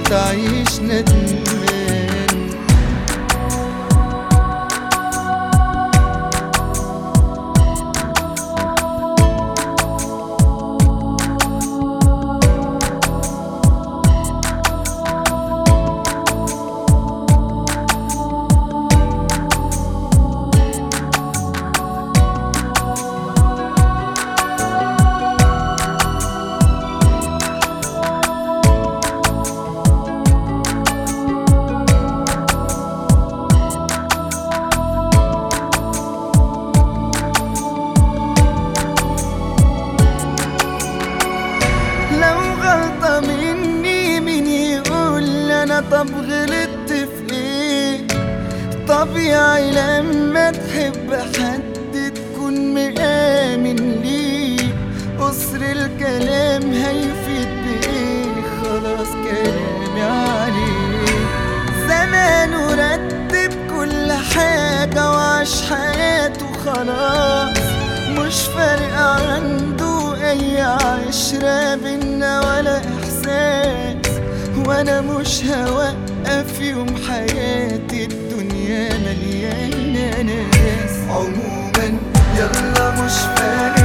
تعيش ندمان لو غلطة مني مين يقول انا طب غلطت في ايه طبيعي لما تحب حد تكون مآمن ليه قصر الكلام هيفيد بايه خلاص كلامي عليه زمانه رتب كل حاجة وعاش حياته خلاص مش فارق عنده أي عشرة بينا ولا إحساس وأنا مش هوقف يوم حياتي الدنيا مليانة ناس عموما يلا مش فارق